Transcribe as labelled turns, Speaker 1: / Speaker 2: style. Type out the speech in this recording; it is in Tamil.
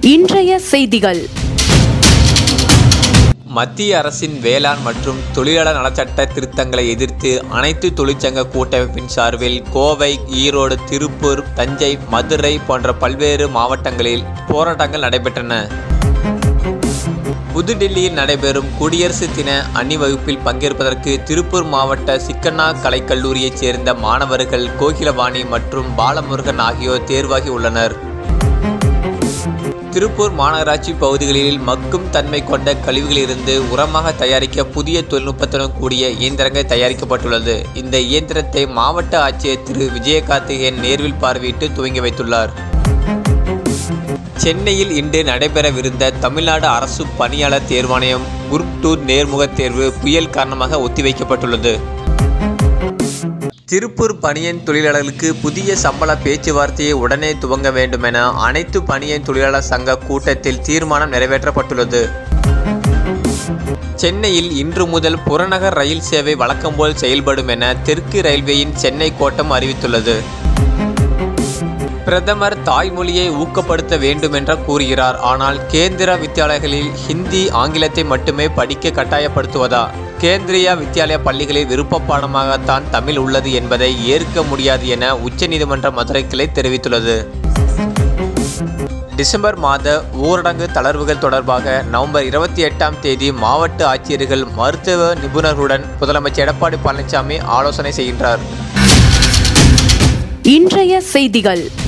Speaker 1: இன்றைய செய்திகள்
Speaker 2: மத்திய அரசின் வேளாண் மற்றும் தொழிலாளர் நலச்சட்ட திருத்தங்களை எதிர்த்து அனைத்து தொழிற்சங்க கூட்டமைப்பின் சார்பில் கோவை ஈரோடு திருப்பூர் தஞ்சை மதுரை போன்ற பல்வேறு மாவட்டங்களில் போராட்டங்கள் நடைபெற்றன புதுடில்லியில் நடைபெறும் குடியரசு தின அணிவகுப்பில் பங்கேற்பதற்கு திருப்பூர் மாவட்ட சிக்கண்ணா கலைக்கல்லூரியைச் சேர்ந்த மாணவர்கள் கோகிலவாணி மற்றும் பாலமுருகன் ஆகியோர் தேர்வாகி உள்ளனர் திருப்பூர் மாநகராட்சி பகுதிகளில் மக்கும் தன்மை கொண்ட கழிவுகளிலிருந்து உரமாக தயாரிக்க புதிய தொழில்நுட்பத்துடன் கூடிய இயந்திரங்கள் தயாரிக்கப்பட்டுள்ளது இந்த இயந்திரத்தை மாவட்ட ஆட்சியர் திரு விஜயகார்த்திகேயன் நேர்வில் பார்வையிட்டு துவங்கி வைத்துள்ளார் சென்னையில் இன்று நடைபெறவிருந்த தமிழ்நாடு அரசு பணியாளர் தேர்வாணையம் குரூப் டூ நேர்முகத் தேர்வு புயல் காரணமாக ஒத்திவைக்கப்பட்டுள்ளது திருப்பூர் பணியன் தொழிலாளர்களுக்கு புதிய சம்பள பேச்சுவார்த்தையை உடனே துவங்க வேண்டும் என அனைத்து பணியன் தொழிலாளர் சங்க கூட்டத்தில் தீர்மானம் நிறைவேற்றப்பட்டுள்ளது சென்னையில் இன்று முதல் புறநகர் ரயில் சேவை வழக்கம்போல் செயல்படும் என தெற்கு ரயில்வேயின் சென்னை கோட்டம் அறிவித்துள்ளது பிரதமர் தாய்மொழியை ஊக்கப்படுத்த வேண்டும் என்று கூறுகிறார் ஆனால் கேந்திர வித்தியாலயங்களில் ஹிந்தி ஆங்கிலத்தை மட்டுமே படிக்க கட்டாயப்படுத்துவதா கேந்திரிய வித்தியாலய பள்ளிகளில் விருப்ப பாடமாகத்தான் தமிழ் உள்ளது என்பதை ஏற்க முடியாது என உச்சநீதிமன்ற மதுரை கிளை தெரிவித்துள்ளது டிசம்பர் மாத ஊரடங்கு தளர்வுகள் தொடர்பாக நவம்பர் இருபத்தி எட்டாம் தேதி மாவட்ட ஆட்சியர்கள் மருத்துவ நிபுணர்களுடன் முதலமைச்சர் எடப்பாடி பழனிசாமி ஆலோசனை செய்கின்றார்
Speaker 1: இன்றைய செய்திகள்